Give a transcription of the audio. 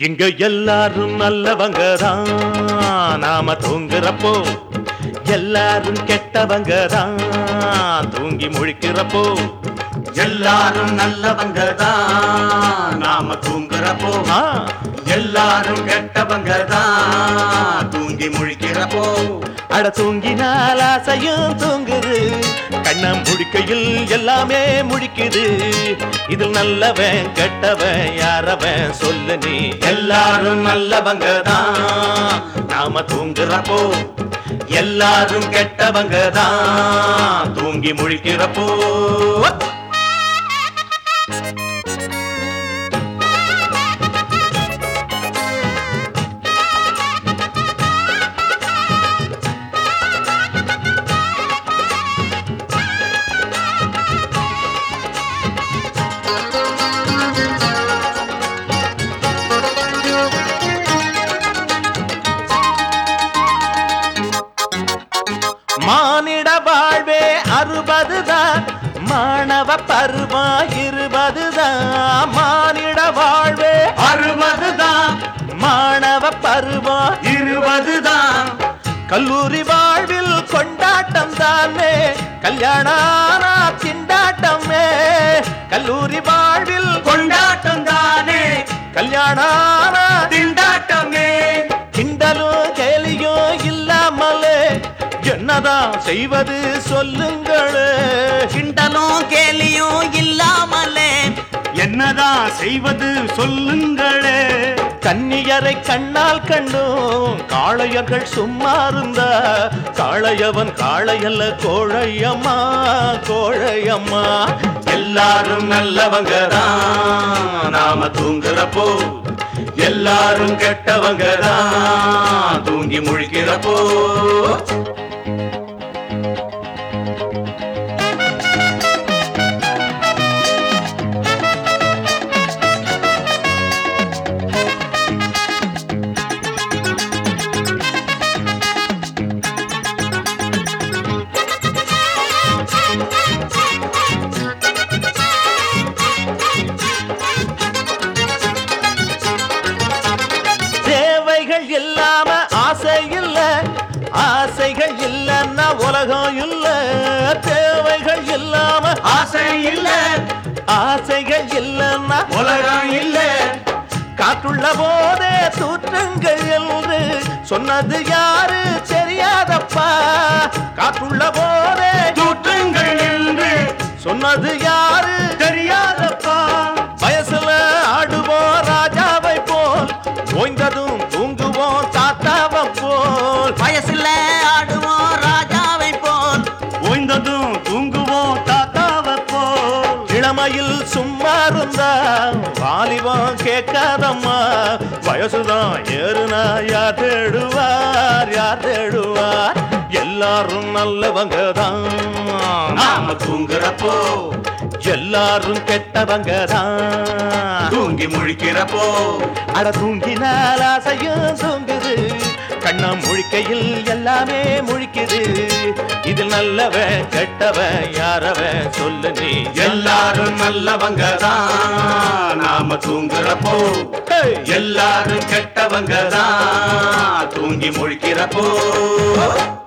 இங்க எல்லாரும் நல்லவங்க தான் நாம தூங்குறப்போ எல்லாரும் கெட்டவங்க தான் தூங்கி முழிக்கிறப்போ எல்லாரும் நல்லவங்க தான் நாம தூங்குறப்போ ஆ, எல்லாரும் கெட்டவங்க தான் தூங்கி முழிக்கிறப்போ அட தூங்கினால் ஆசையும் தூங்குது கண்ணம் முழிக்கையில் எல்லாமே முழிக்குது இதில் நல்லவன் கெட்டவன் யாரவன் சொல்லு நீ எல்லாரும் நல்லவங்க தான் நாம தூங்குறப்போ எல்லாரும் கெட்டவங்க தான் தூங்கி முழிக்கிறப்போ மானிட வாழ்வே அறுபதுதான் மாணவ பருவம் இருபதுதான் மானிட வாழ்வே அறுபதுதான் மாணவ பருவம் இருபதுதான் கல்லூரி வாழ்வில் கொண்டாட்டம் தானே கல்யாணம் திண்டாட்டமே கல்லூரி வாழ்வில் கொண்டாட்டம் தானே கல்யாணம் திண்டாட்டமே கிண்டலும் கேலியும் இல்லாமலே என்னதான் செய்வது சொல்லுங்களே கிண்டலும் கேலியும் இல்லாமலே என்னதான் செய்வது சொல்லுங்களே கன்னியரை கண்ணால் கண்டும் காளையர்கள் சும்மா இருந்தா காளையவன் காளையல்ல கோழையம்மா கோழையம்மா எல்லாரும் நல்லவங்க தான் நாம தூங்குறப்போ எல்லாரும் கெட்டவங்க தான் தூங்கி முழிக்கிறப்போ தேவைகள் இல்லாம ஆசை இல்ல ஆசைகள் இல்லைன்னா உலகம் இல்ல தேவைகள் இல்லாம ஆசை இல்ல ஆசைகள் இல்லைன்னா உலகம் இல்ல காற்றுள்ள போதே தூற்றுங்கள் என்று சொன்னது யாரு தெரியாதப்பா காற்றுள்ள போதே தூற்றுங்கள் என்று சொன்னது யாரு தெரியாதப்பா வயசுல ஆடுவோம் ராஜாவை போல் ஓய்ந்ததும் தூங்குவோம் தாத்தாவை போல் வயசுல ஆடுவோம் ராஜாவை போல் ஓய்ந்ததும் தூங்குவோம் தாத்தாவை போல் இளமையில் சும்மா இருந்தா வாலிபம் கேட்காதம்மா வயசுதான் ஏறுனா யார் தேடுவார் யார் தேடுவார் எல்லாரும் நல்லவங்க தான் நாம தூங்குறப்போ எல்லாரும் கெட்டவங்க தான் தூங்கி முழிக்கிறப்போ அட தூங்கினால் ஆசையும் தூங்குது கண்ணம் முழிக்கையில் எல்லாமே முழிக்குது இதில் நல்லவன் கெட்டவன் யாரவன் சொல்லு நீ எல்லாரும் நல்லவங்க தான் நாம தூங்குறப்போ Hey! எல்லாரும் கெட்டவங்க தான் தூங்கி முழிக்கிறப்போ